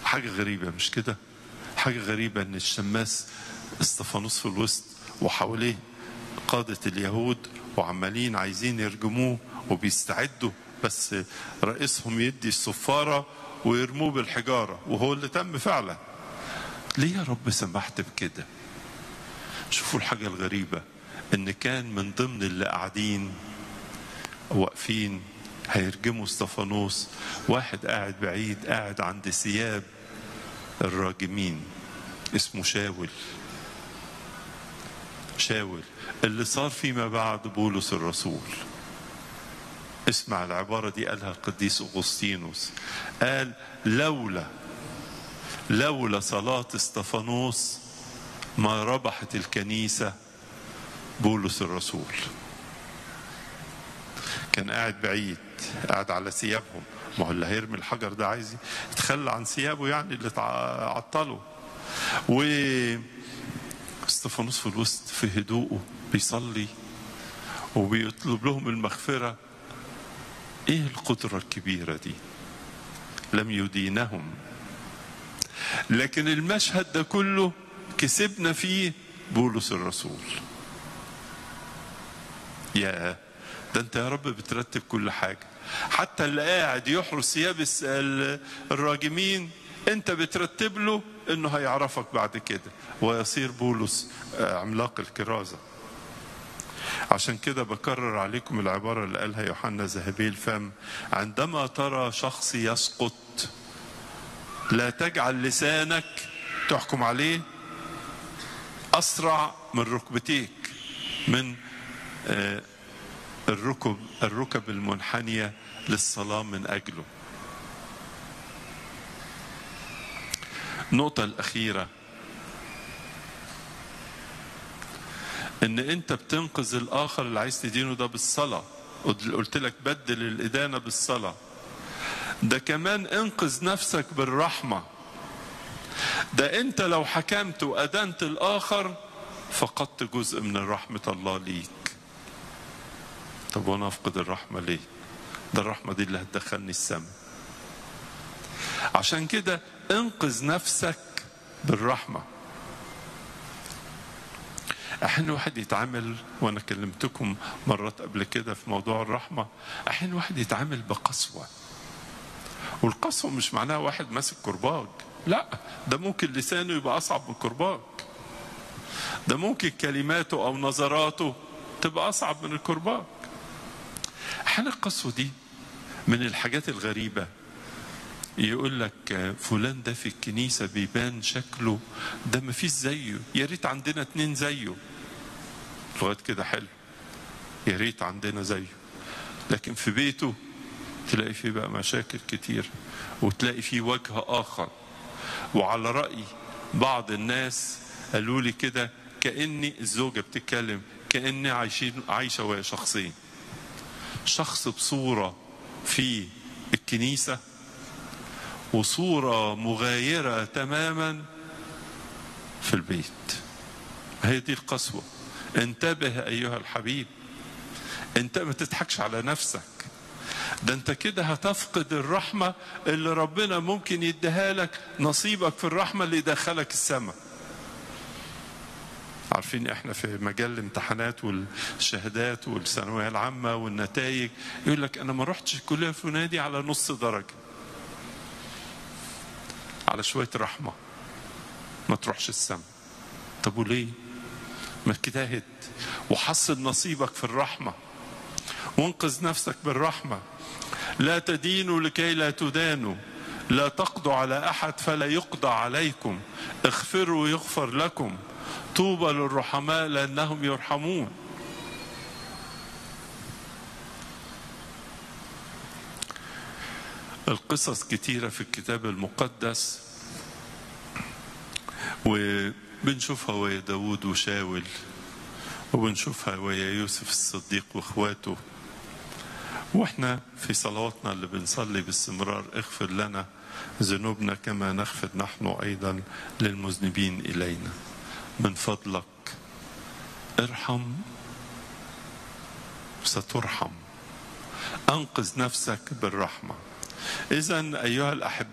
حاجة غريبة مش كده حاجة غريبة ان الشماس استفانوس في الوسط وحواليه قادة اليهود وعمالين عايزين يرجموه وبيستعدوا بس رئيسهم يدي الصفارة ويرموه بالحجارة وهو اللي تم فعلا ليه يا رب سمحت بكده شوفوا الحاجة الغريبة ان كان من ضمن اللي قاعدين واقفين هيرجموا استفانوس واحد قاعد بعيد قاعد عند ثياب الراجمين اسمه شاول شاول اللي صار فيما بعد بولس الرسول اسمع العبارة دي قالها القديس أغسطينوس قال لولا لولا صلاة استفانوس ما ربحت الكنيسة بولس الرسول كان قاعد بعيد قاعد على ثيابهم ما هو اللي هيرمي الحجر ده عايز يتخلى عن ثيابه يعني اللي عطله و استفانوس في الوسط في هدوءه بيصلي وبيطلب لهم المغفرة ايه القدرة الكبيرة دي لم يدينهم لكن المشهد ده كله كسبنا فيه بولس الرسول يا ده انت يا رب بترتب كل حاجة حتى اللي قاعد يحرس ثياب الراجمين انت بترتب له انه هيعرفك بعد كده ويصير بولس عملاق الكرازة عشان كده بكرر عليكم العبارة اللي قالها يوحنا ذهبي الفم عندما ترى شخص يسقط لا تجعل لسانك تحكم عليه أسرع من ركبتيك من الركب الركب المنحنية للصلاة من أجله النقطة الأخيرة إن أنت بتنقذ الآخر اللي عايز تدينه ده بالصلاة قلت لك بدل الإدانة بالصلاة ده كمان انقذ نفسك بالرحمة ده أنت لو حكمت وأدنت الآخر فقدت جزء من رحمة الله ليك طب وأنا أفقد الرحمة ليه؟ ده الرحمة دي اللي هتدخلني السماء عشان كده انقذ نفسك بالرحمة احيانا واحد يتعامل وانا كلمتكم مرات قبل كده في موضوع الرحمة احيانا واحد يتعامل بقسوة والقسوة مش معناها واحد ماسك كرباج لا ده ممكن لسانه يبقى اصعب من الكرباج ده ممكن كلماته او نظراته تبقى اصعب من الكرباج احيانا القسوة دي من الحاجات الغريبة يقول لك فلان ده في الكنيسة بيبان شكله ده ما فيش زيه يا ريت عندنا اتنين زيه لغاية كده حلو يا ريت عندنا زيه لكن في بيته تلاقي فيه بقى مشاكل كتير وتلاقي فيه وجه آخر وعلى رأي بعض الناس قالوا لي كده كأني الزوجة بتتكلم كأني عايشين عايشة وهي شخصين شخص بصورة في الكنيسة وصورة مغايرة تماما في البيت هي دي القسوة انتبه أيها الحبيب انت ما تضحكش على نفسك ده انت كده هتفقد الرحمة اللي ربنا ممكن يديها لك نصيبك في الرحمة اللي يدخلك السماء عارفين احنا في مجال الامتحانات والشهادات والثانويه العامه والنتائج يقول لك انا ما رحتش الكليه الفلانيه دي على نص درجه على شويه رحمه ما تروحش السما طب وليه ما اجتهد وحصل نصيبك في الرحمه وانقذ نفسك بالرحمه لا تدينوا لكي لا تدانوا لا تقضوا على احد فلا يقضى عليكم اغفروا يغفر لكم طوبى للرحماء لانهم يرحمون القصص كتيرة في الكتاب المقدس وبنشوفها ويا داود وشاول وبنشوفها ويا يوسف الصديق واخواته واحنا في صلواتنا اللي بنصلي باستمرار اغفر لنا ذنوبنا كما نغفر نحن ايضا للمذنبين الينا من فضلك ارحم سترحم انقذ نفسك بالرحمه اذا ايها الاحباء